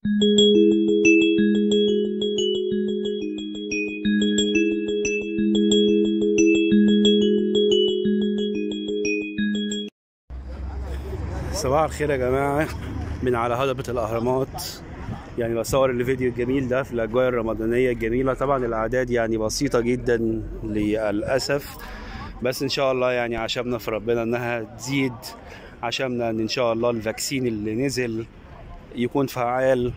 صباح الخير يا جماعة من على هضبة الأهرامات يعني بصور الفيديو الجميل ده في الأجواء الرمضانية الجميلة طبعا الأعداد يعني بسيطة جدا للأسف بس إن شاء الله يعني عشمنا في ربنا إنها تزيد عشمنا إن إن شاء الله الفاكسين اللي نزل يكون فعال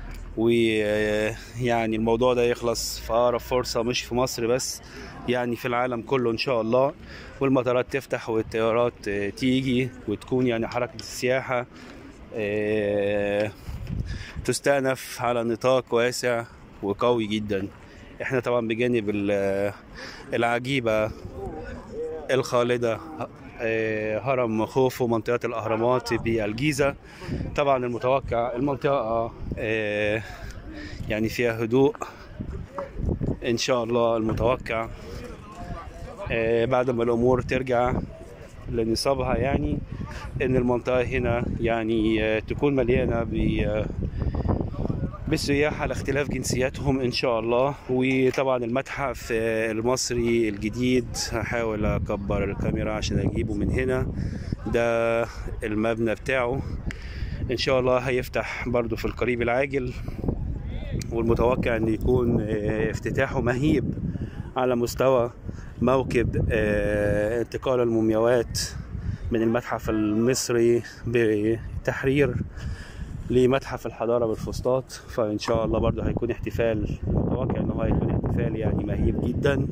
ويعني الموضوع ده يخلص في أقرب فرصة مش في مصر بس يعني في العالم كله إن شاء الله والمطارات تفتح والطيارات آه، تيجي وتكون يعني حركة السياحة آه، تستأنف على نطاق واسع وقوي جدا احنا طبعا بجانب ال- العجيبة الخالدة آه، هرم خوفو منطقة الأهرامات بالجيزة طبعا المتوقع المنطقة آه، يعني فيها هدوء إن شاء الله المتوقع آه، بعد ما الأمور ترجع لنصابها يعني إن المنطقة هنا يعني آه، تكون مليانة ب آه، بالسياح على اختلاف جنسياتهم ان شاء الله وطبعا المتحف آه، المصري الجديد هحاول اكبر الكاميرا عشان اجيبه من هنا ده المبنى بتاعه ان شاء الله هيفتح برضو في القريب العاجل والمتوقع ان يكون آه، افتتاحه مهيب على مستوى موكب آه، انتقال المومياوات من المتحف المصري بتحرير لمتحف الحضارة بالفسطاط فإن شاء الله برضه هيكون احتفال متوقع إن هو هيكون احتفال يعني مهيب جدا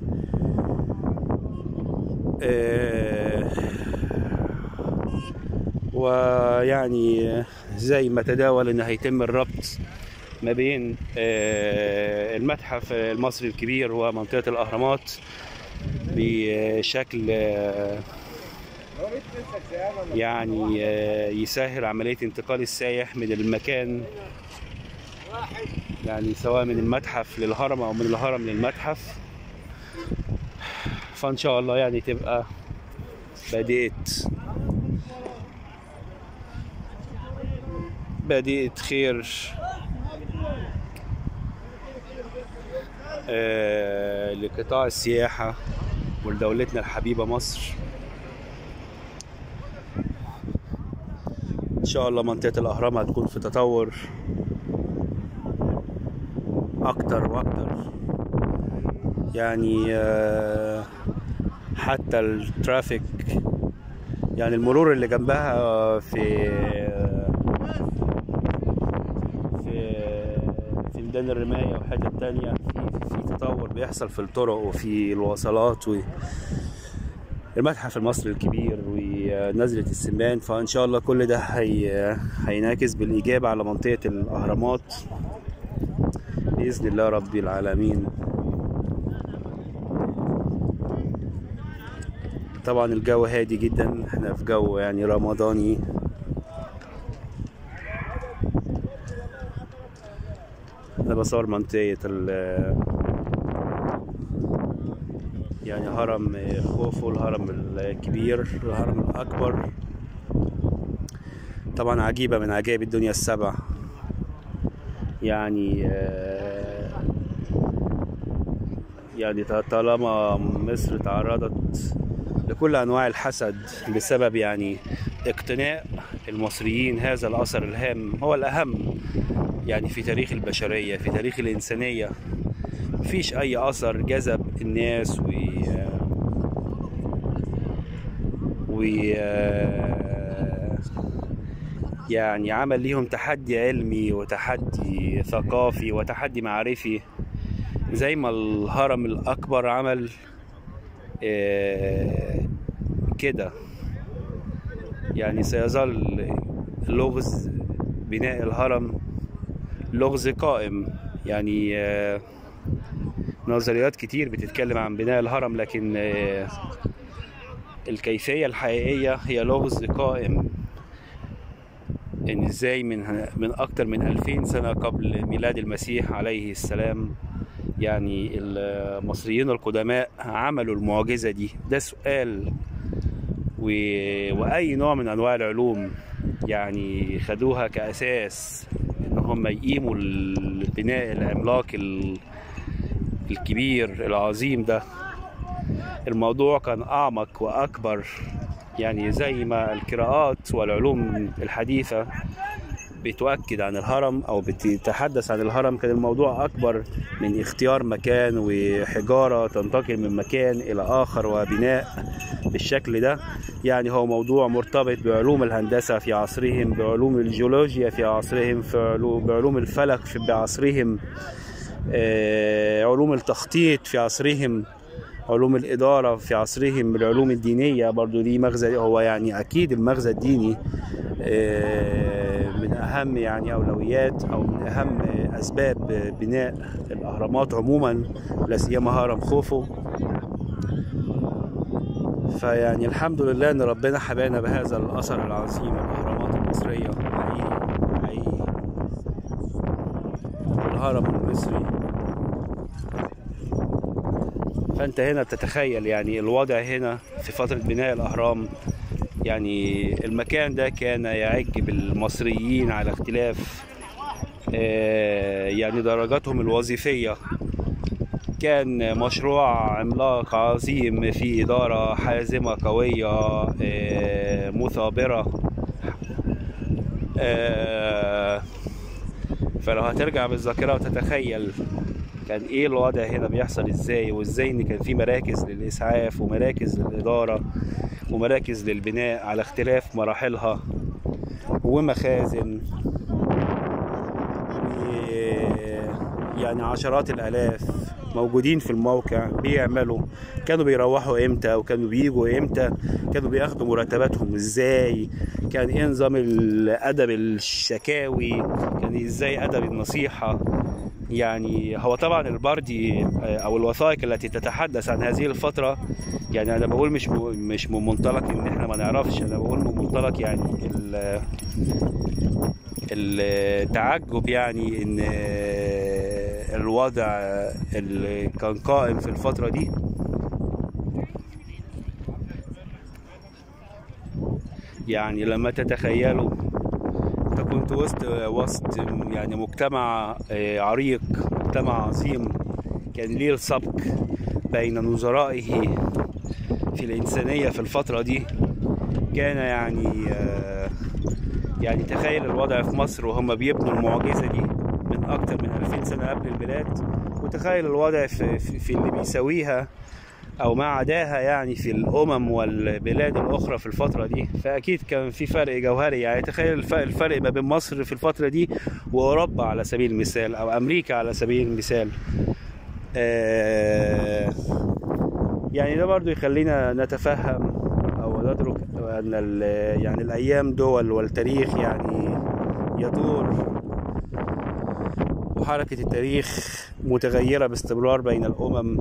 آه، ويعني زي ما تداول إن هيتم الربط ما بين آه، المتحف المصري الكبير ومنطقة الأهرامات بشكل آه، يعني آه، يسهل عملية انتقال السائح من المكان يعني سواء من المتحف للهرم أو من الهرم للمتحف فإن شاء الله يعني تبقى بديت بديت خير آه، لقطاع السياحة ولدولتنا الحبيبة مصر ان شاء الله منطقة الاهرام هتكون في تطور اكتر واكتر يعني آه، حتى الترافيك يعني المرور اللي جنبها في في في ميدان الرماية وحتت تانية في في تطور بيحصل في الطرق وفي الوصلات و المتحف المصري الكبير ونزلة السمان فإن شاء الله كل ده هي... هينعكس بالإيجاب على منطقة الأهرامات بإذن الله رب العالمين طبعا الجو هادي جدا احنا في جو يعني رمضاني انا بصور منطقة ال يعني هرم خوفو الهرم الكبير الهرم الأكبر طبعا عجيبة من عجائب الدنيا السبع يعني آه، يعني طالما مصر تعرضت لكل أنواع الحسد بسبب يعني اقتناء المصريين هذا الأثر الهام هو الأهم يعني في تاريخ البشرية في تاريخ الإنسانية مفيش أي أثر جذب الناس و و يعني عمل ليهم تحدي علمي وتحدي ثقافي وتحدي معرفي زي ما الهرم الأكبر عمل آه، كده يعني سيظل لغز بناء الهرم لغز قائم يعني آه، نظريات كتير بتتكلم عن بناء الهرم لكن آه، الكيفية الحقيقية هي لغز قائم ان ازاي من من اكتر من 2000 سنة قبل ميلاد المسيح عليه السلام يعني المصريين القدماء عملوا المعجزة دي ده سؤال و... وأي نوع من أنواع العلوم يعني خدوها كأساس إن هم يقيموا البناء العملاق ال- الكبير العظيم ده الموضوع كان أعمق وأكبر يعني زي ما القراءات والعلوم الحديثة بتؤكد عن الهرم أو بتتحدث عن الهرم كان الموضوع أكبر من اختيار مكان وحجارة تنتقل من مكان إلى آخر وبناء بالشكل ده يعني هو موضوع مرتبط بعلوم الهندسة في عصرهم بعلوم الجيولوجيا في عصرهم في علوم بعلوم الفلك في بعصرهم آه، علوم التخطيط في عصرهم علوم الإدارة في عصرهم العلوم الدينية برضو دي مغزى هو يعني أكيد المغزى الديني آه، من أهم يعني أولويات أو من أهم أسباب بناء الأهرامات عموما لا سيما هرم خوفو فيعني الحمد لله ان ربنا حبانا بهذا الاثر العظيم الاهرامات المصريه حقيقي حقيقي الهرم المصري فانت هنا تتخيل يعني الوضع هنا في فتره بناء الاهرام يعني المكان ده كان يعج بالمصريين على اختلاف آه، يعني درجاتهم الوظيفيه كان مشروع عملاق عظيم في إدارة حازمة قوية آه، مثابرة آه، فلو هترجع بالذاكرة وتتخيل كان ايه الوضع هنا بيحصل ازاي وازاي ان كان في مراكز للاسعاف ومراكز للاداره ومراكز للبناء على اختلاف مراحلها ومخازن و- يعني عشرات الالاف موجودين في الموقع بيعملوا كانوا بيروحوا امتى وكانوا بيجوا امتى كانوا بياخدوا مرتباتهم ازاي كان ايه نظام الادب الشكاوي كان ازاي ادب النصيحه يعني هو طبعا البردي آه، او الوثائق التي تتحدث عن هذه الفتره يعني انا بقول مش م- مش من منطلق ان احنا ما نعرفش انا بقول من منطلق يعني ال- التعجب يعني ان آه، الوضع اللي كان قائم في الفتره دي يعني لما تتخيلوا انت كنت وسط وسط يعني مجتمع آه، عريق مجتمع عظيم كان ليه السبق بين نظرائه في الإنسانية في الفترة دي كان يعني آه، يعني تخيل الوضع في مصر وهم بيبنوا المعجزة دي من أكتر من 2000 سنة قبل الميلاد وتخيل الوضع في, في, في اللي بيساويها او ما عداها يعني في الامم والبلاد الاخرى في الفتره دي فاكيد كان في فرق جوهري يعني تخيل الف- الفرق ما بين مصر في الفتره دي واوروبا على سبيل المثال او امريكا على سبيل المثال آه، يعني ده برضو يخلينا نتفهم او ندرك ان ال- يعني الايام دول والتاريخ يعني يدور وحركه التاريخ متغيره باستمرار بين الامم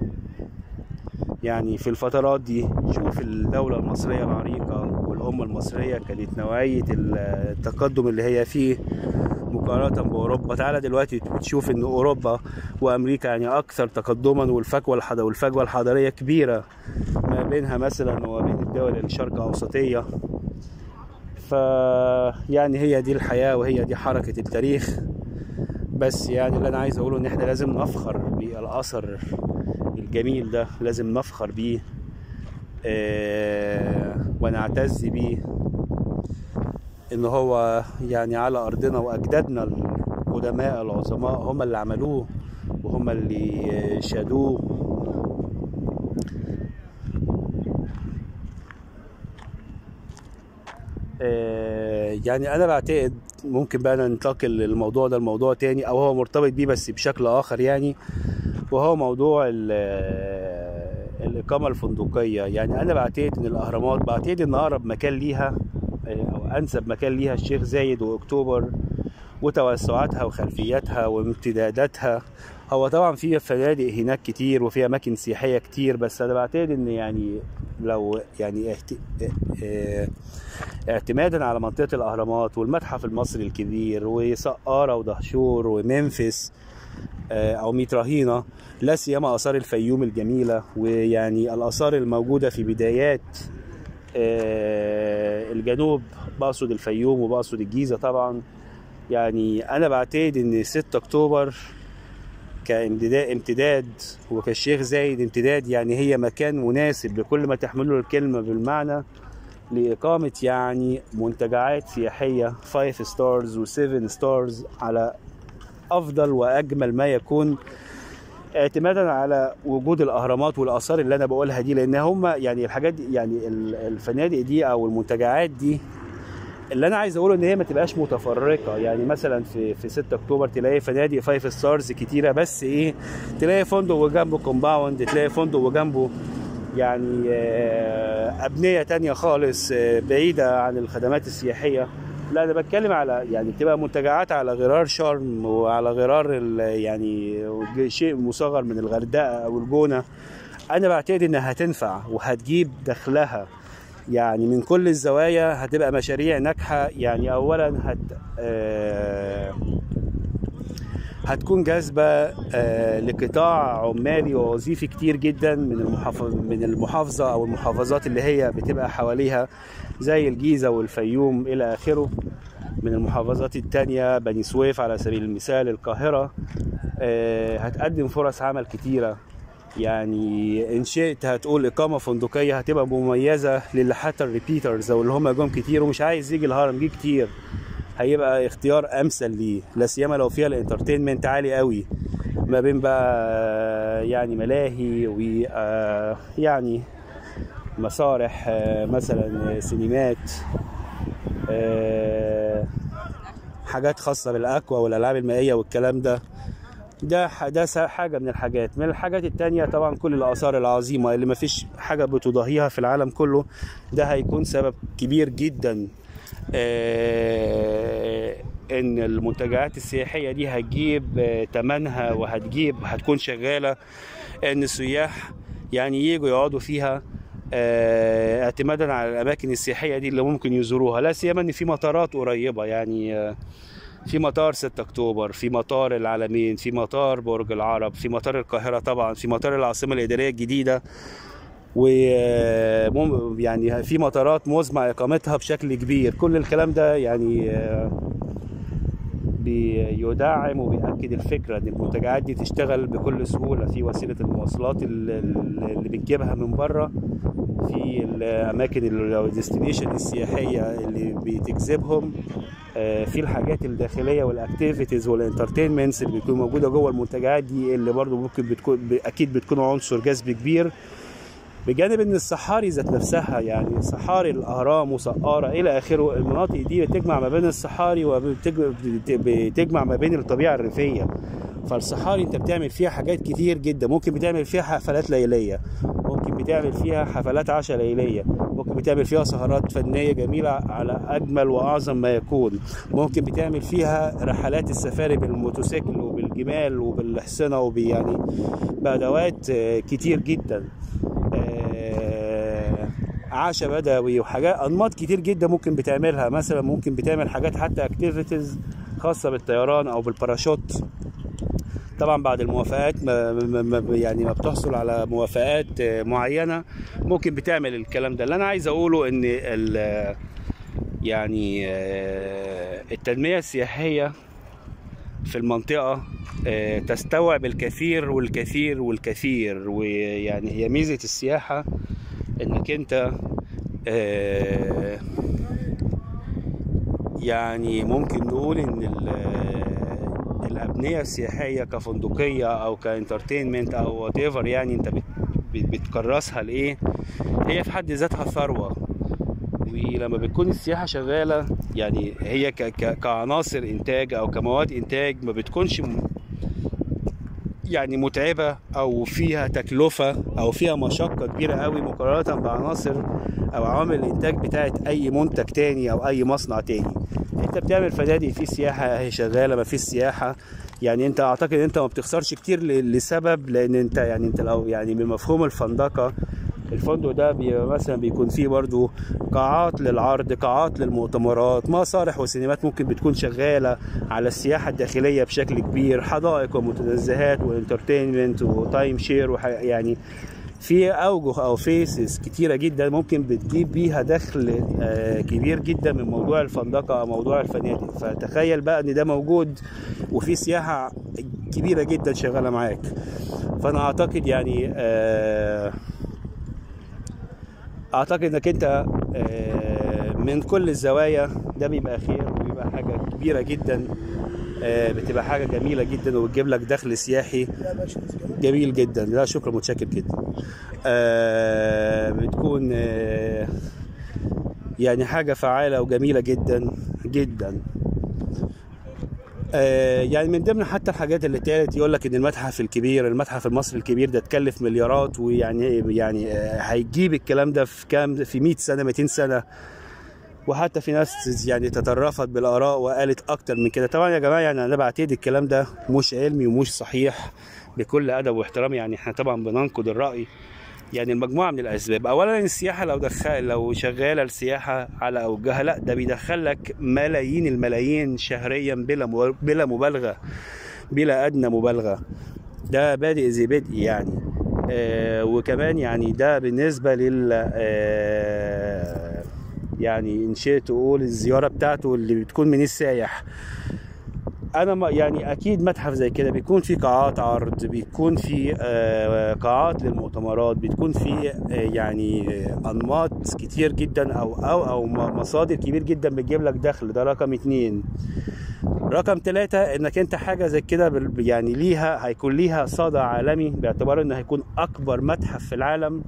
يعني في الفترات دي شوف الدولة المصرية العريقة والأمة المصرية كانت نوعية التقدم اللي هي فيه مقارنة بأوروبا تعالى دلوقتي بتشوف إن أوروبا وأمريكا يعني أكثر تقدما والفجوة الحض- والفجوة الحضارية كبيرة ما بينها مثلا وبين الدول الشرق أوسطية ف يعني هي دي الحياة وهي دي حركة التاريخ بس يعني اللي أنا عايز أقوله إن إحنا لازم نفخر بالأثر الجميل ده لازم نفخر بيه آه، ونعتز بيه ان هو يعني على ارضنا واجدادنا القدماء العظماء هم اللي عملوه وهم اللي شادوه آه، يعني انا بعتقد ممكن بقى ننتقل للموضوع ده الموضوع تاني او هو مرتبط بيه بس بشكل اخر يعني وهو موضوع ال- الإقامة الفندقية يعني أنا بعتقد إن الأهرامات بعتقد إن أقرب مكان ليها أو أنسب مكان ليها الشيخ زايد وأكتوبر وتوسعاتها وخلفياتها وامتداداتها هو طبعا في فنادق هناك كتير وفي أماكن سياحية كتير بس أنا بعتقد إن يعني لو يعني اهت... اه- اعتمادا على منطقة الأهرامات والمتحف المصري الكبير وسقارة ودهشور ومنفس آه، او ميت رهينه لا سيما اثار الفيوم الجميله ويعني الاثار الموجوده في بدايات آه، الجنوب بقصد الفيوم وبقصد الجيزه طبعا يعني انا بعتقد ان 6 اكتوبر كامتداد امتداد وكالشيخ زايد امتداد يعني هي مكان مناسب لكل ما تحمله الكلمة بالمعنى لإقامة يعني منتجعات سياحية 5 ستارز و 7 ستارز على أفضل وأجمل ما يكون اعتمادا على وجود الاهرامات والاثار اللي انا بقولها دي لان هم يعني الحاجات دي يعني ال- الفنادق دي او المنتجعات دي اللي انا عايز اقوله ان هي ما تبقاش متفرقه يعني مثلا في في 6 اكتوبر تلاقي فنادق 5 ستارز كتيره بس ايه تلاقي فندق وجنبه كومباوند تلاقي فندق وجنبه يعني آه، ابنيه تانية خالص آه، بعيده عن الخدمات السياحيه لا انا بتكلم على يعني بتبقى منتجعات على غرار شرم وعلى غرار ال- يعني شيء مصغر من الغردقه او الجونه انا بعتقد انها هتنفع وهتجيب دخلها يعني من كل الزوايا هتبقى مشاريع ناجحه يعني اولا هت آه هتكون جاذبه آه لقطاع عمالي ووظيفي كتير جدا من المحافظ من المحافظه او المحافظات اللي هي بتبقى حواليها زي الجيزه والفيوم الى اخره من المحافظات التانية بني سويف على سبيل المثال القاهرة آه، هتقدم فرص عمل كتيرة يعني إن شئت هتقول إقامة فندقية هتبقى مميزة للي حتى الريبيترز أو اللي هم جم كتير ومش عايز يجي الهرم جه كتير هيبقى اختيار أمثل ليه لا سيما لو فيها الانترتينمنت عالي قوي ما بين بقى يعني ملاهي و آه، يعني مسارح آه، مثلا سينمات آه، حاجات خاصة بالأكوا والألعاب المائية والكلام ده ده ح- ده س- حاجة من الحاجات من الحاجات التانية طبعا كل الآثار العظيمة اللي مفيش حاجة بتضاهيها في العالم كله ده هيكون سبب كبير جدا آه، ان المنتجعات السياحية دي هتجيب آه، تمنها وهتجيب هتكون شغالة ان السياح يعني يجوا يقعدوا فيها آه، اعتمادا على الاماكن السياحيه دي اللي ممكن يزوروها لا سيما ان في مطارات قريبه يعني آه، في مطار 6 اكتوبر في مطار العالمين في مطار برج العرب في مطار القاهره طبعا في مطار العاصمه الاداريه الجديده و آه، مم- يعني في مطارات مزمع اقامتها بشكل كبير كل الكلام ده يعني آه، بيدعم وبيأكد الفكرة إن المنتجعات دي تشتغل بكل سهولة في وسيلة المواصلات ال- ال- اللي بتجيبها من بره في الأماكن الديستنيشن السياحية اللي بتجذبهم آه، في الحاجات الداخلية والأكتيفيتيز والانترتينمنتس اللي بتكون موجودة جوه المنتجعات دي اللي برضو ممكن بتكون أكيد بتكون عنصر جذب كبير بجانب ان الصحاري ذات نفسها يعني صحاري الاهرام وسقاره الى اخره المناطق دي بتجمع ما بين الصحاري وبتجمع ما بين الطبيعه الريفيه فالصحاري انت بتعمل فيها حاجات كتير جدا ممكن بتعمل فيها حفلات ليليه ممكن بتعمل فيها حفلات عشاء ليليه ممكن بتعمل فيها سهرات فنيه جميله على اجمل واعظم ما يكون ممكن بتعمل فيها رحلات السفاري بالموتوسيكل وبالجمال وبالحصنه وب يعني بادوات آه، كتير جدا آه، عشاء بدوي وحاجات انماط كتير جدا ممكن بتعملها مثلا ممكن بتعمل حاجات حتى اكتيفيتيز خاصه بالطيران او بالباراشوت طبعا بعد الموافقات ما ما ما يعني ما بتحصل على موافقات آه، معينه ممكن بتعمل الكلام ده اللي انا عايز اقوله ان ال- يعني آه، التنميه السياحيه في المنطقة آه، تستوعب الكثير والكثير والكثير ويعني هي ميزة السياحة انك انت آه، يعني ممكن نقول ان ال- الابنية السياحية كفندقية او كانترتينمنت او وات ايفر يعني انت بت- بت- بتكرسها لايه هي في حد ذاتها ثروة ولما بتكون السياحة شغالة يعني هي ك ك كعناصر إنتاج أو كمواد إنتاج ما بتكونش م- يعني متعبة أو فيها تكلفة أو فيها مشقة كبيرة قوي مقارنة بعناصر أو عوامل الإنتاج بتاعت أي منتج تاني أو أي مصنع تاني أنت بتعمل فنادق في سياحة هي شغالة ما فيش سياحة يعني أنت أعتقد أنت ما بتخسرش كتير ل- لسبب لأن أنت يعني أنت لو يعني بمفهوم الفندقة الفندق ده بي مثلا بيكون فيه برضو قاعات للعرض قاعات للمؤتمرات مسارح وسينمات ممكن بتكون شغالة على السياحة الداخلية بشكل كبير حدائق ومتنزهات وانترتينمنت وتايم شير وح... يعني في اوجه او فيسز كتيره جدا ممكن بتجيب بيها دخل آه، كبير جدا من موضوع الفندقه او موضوع الفنادق فتخيل بقى ان ده موجود وفي سياحه كبيره جدا شغاله معاك فانا اعتقد يعني آه، اعتقد انك انت آه، من كل الزوايا ده بيبقى خير وبيبقى حاجه كبيره جدا آه، بتبقى حاجه جميله جدا وبتجيب لك دخل سياحي جميل جدا لا شكرا متشكر جدا آه، بتكون آه، يعني حاجه فعاله وجميله جدا جدا آه، يعني من ضمن حتى الحاجات اللي اتقالت يقول لك ان المتحف الكبير المتحف المصري الكبير ده تكلف مليارات ويعني يعني آه، هيجيب الكلام ده في كام في 100 سنه 200 سنه وحتى في ناس يعني تطرفت بالاراء وقالت اكتر من كده طبعا يا جماعه يعني انا بعتقد الكلام ده مش علمي ومش صحيح بكل ادب واحترام يعني احنا طبعا بننقد الراي يعني المجموعه من الاسباب اولا السياحه لو دخل لو شغاله السياحه على اوجها لا ده بيدخل لك ملايين الملايين شهريا بلا مو- بلا مبالغه بلا ادنى مبالغه ده بادئ ذي بدء يعني آه وكمان يعني ده بالنسبه لل آه يعني ان شئت تقول الزياره بتاعته اللي بتكون من السايح انا ما يعني اكيد متحف زي كده بيكون في قاعات عرض بيكون في آه، قاعات للمؤتمرات بتكون في آه، يعني آه، انماط كتير جدا او او او م- مصادر كبير جدا بتجيب لك دخل ده رقم اتنين رقم ثلاثة انك انت حاجة زي كده بال- يعني ليها هيكون ليها صدى عالمي باعتبار انه هيكون اكبر متحف في العالم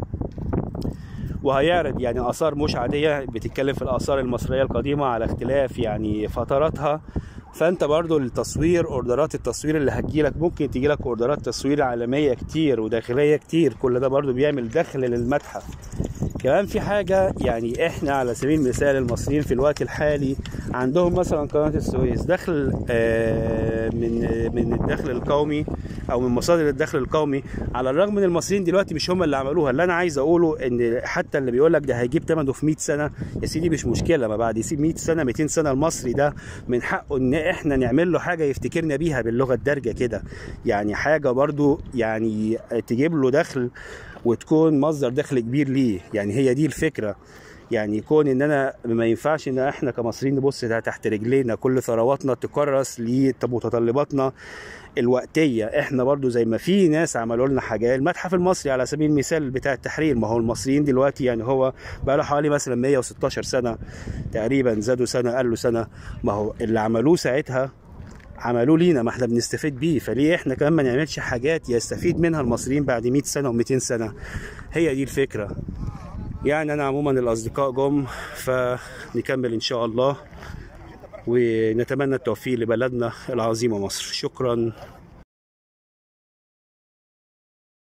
وهيعرض يعني اثار مش عاديه بتتكلم في الاثار المصريه القديمه على اختلاف يعني فتراتها فانت برضو التصوير اوردرات التصوير اللي هتجيلك ممكن تجيلك اوردرات تصوير عالميه كتير وداخليه كتير كل ده برضو بيعمل دخل للمتحف كمان في حاجة يعني احنا على سبيل المثال المصريين في الوقت الحالي عندهم مثلا قناة السويس دخل آه، من من الدخل القومي او من مصادر الدخل القومي على الرغم من المصريين دلوقتي مش هم اللي عملوها اللي انا عايز اقوله ان حتى اللي بيقول لك ده هيجيب ثمنه في 100 سنة يا سيدي مش مشكلة ما بعد يسيب 100 سنة 200 سنة المصري ده من حقه ان احنا نعمل له حاجة يفتكرنا بيها باللغة الدارجة كده يعني حاجة برضو يعني تجيب له دخل وتكون مصدر دخل كبير ليه يعني هي دي الفكره يعني يكون ان انا ما ينفعش ان احنا كمصريين نبص تحت رجلينا كل ثرواتنا تكرس لمتطلباتنا الوقتيه احنا برضو زي ما في ناس عملوا لنا حاجه المتحف المصري على سبيل المثال بتاع التحرير ما هو المصريين دلوقتي يعني هو بقى له حوالي مثلا 116 سنه تقريبا زادوا سنه قالوا سنه ما هو اللي عملوه ساعتها عملوه لينا ما احنا بنستفيد بيه فليه احنا كمان ما نعملش حاجات يستفيد منها المصريين بعد 100 سنه و200 سنه هي دي الفكره يعني انا عموما الاصدقاء جم فنكمل ان شاء الله ونتمنى التوفيق لبلدنا العظيمه مصر شكرا